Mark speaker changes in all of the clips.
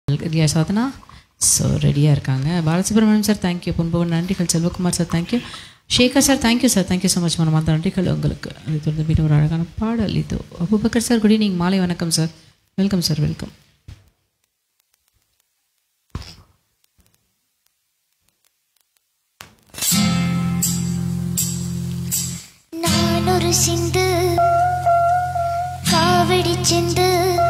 Speaker 1: இல்லையா சாதனா ஸோ ரெடியாக இருக்காங்க பாலசுப்ரமணியம் சார் தேங்க்யூ பொன்பவன் நன்றிகள் Selvakumar sir thank you Shekar sir thank you sir thank you so much மனமார்ந்த நன்றிகள் உங்களுக்கு அது தொடர்ந்து மீண்டும் ஒரு அழகான பாடல் இது அபுபக்கர் சார் குட் ஈவினிங் மாலை வணக்கம் சார் வெல்கம் சார் வெல்கம்
Speaker 2: நான் ஒரு சிந்து காவடி சிந்து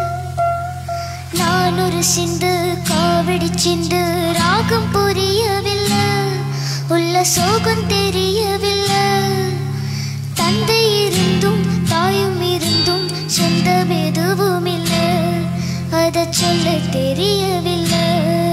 Speaker 2: நான் ஒரு சிந்து காவடி சிந்து ராகம் புரியவில்லை உள்ள சோகம் தெரியவில்லை தந்தை இருந்தும் தாயும் இருந்தும் சொந்தம் எதுவும் இல்லை அதை சொல்ல தெரியவில்லை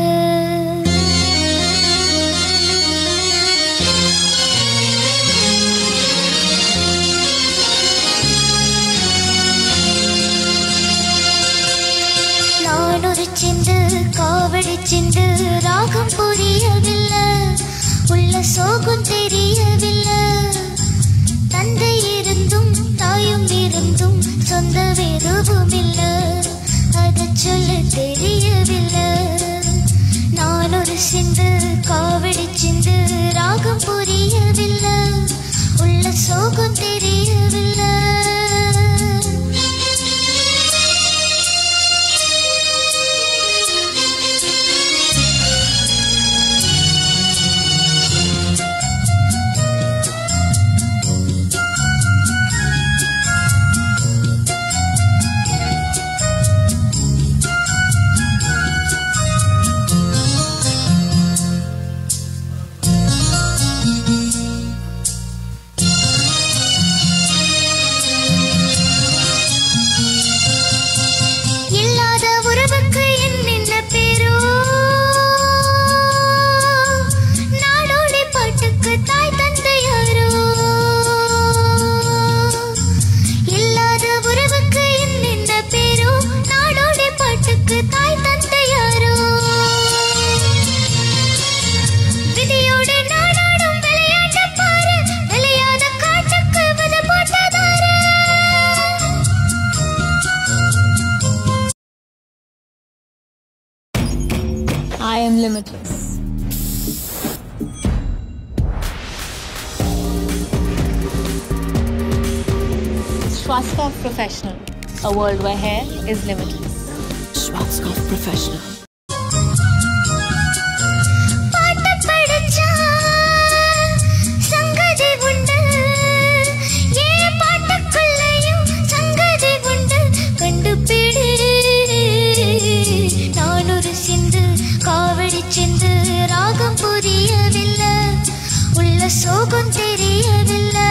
Speaker 2: நான் ஒரு சிந்து காவடி சிந்து ராகம் புரியவில்லை உள்ள சோகம் தெரியவில்லை தந்தை இருந்தும் தாயும் இருந்தும் சொந்த எதுவும் இல்லை அதை சொல்ல தெரியவில்லை நான் ஒரு சிந்து காவடி சிந்து ராகம் புரியவில்லை உள்ள சோகம் தெரியவில்லை இல்லாத உறவுக்கு என்னென்ன பேரோ நாடோடி பாட்டுக்கு தாய் தந்தை யாரோ இல்லாத உறவுக்கு என்னென்ன பேரோ நாடோடி பாட்டுக்கு தாய் தந்தை யாரோ விதியோடு நாடாடும் விளையாட்ட பாரு விளையாத காட்டுக்கு வித போட்டதாரு
Speaker 3: I am limitless. Schwarzkopf Professional, a world where hair is limitless.
Speaker 4: Schwarzkopf Professional.
Speaker 2: பாட்டு படிச்சா சங்கதி உண்டு ஏன் பாட்டுக்குள்ளேயும் சங்கதி உண்டு கண்டுபிடி நான் ஒரு சிந்து காவடி சிந்து ராகம் புரியவில்லை உள்ள சோகம் தெரியவில்லை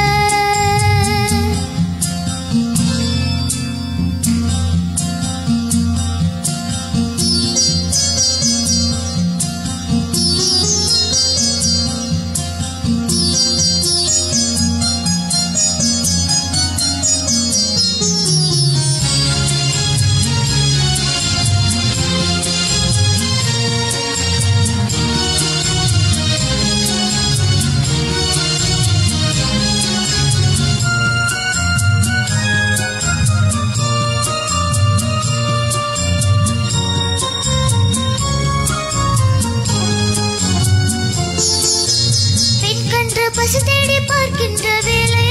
Speaker 2: பெண் கன்று பசு தேடி பார்க்கின்ற வேலை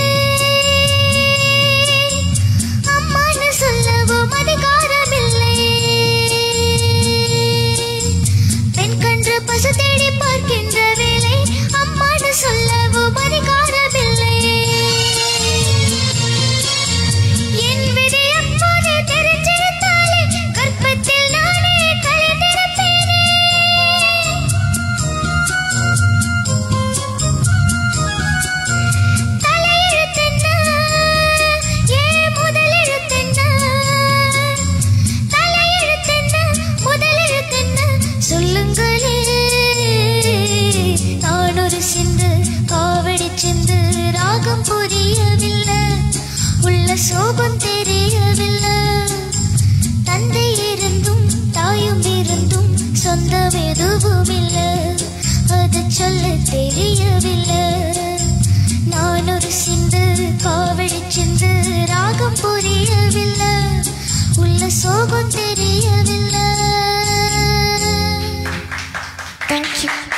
Speaker 2: அம்மான்னு சொல்லவும் அதிகாரமில்லை பெண் கன்று பசு தேடி பார்க்கின்ற வேலை அம்மான்னு சொல்லவும் அதிகாரமில்லை என் விதி எப்போது தெரிஞ்சிருந்தாலே கற்பத்தில் நானே கலைந்திருப்பேனே தலையெழுத்தென்ன ஏன் முதலெழுத்தென்ன தலையெழுத்தென்ன முதலெழுத்தென்ன சொல்லுங்களே நான் ஒரு சிந்து காவடி சிந்து ராகம் புரியவில்லை உள்ள சோகம் தெரியவில்லை தந்தை இருந்தும் தாயும் இருந்தும் சொந்தம் எதுவும் இல்லை அது சொல்ல தெரியவில்லை நான் ஒரு சிந்து காவடி சிந்து ராகம் புரியவில்லை உள்ள சோகம் தெரியவில்லை Thank you.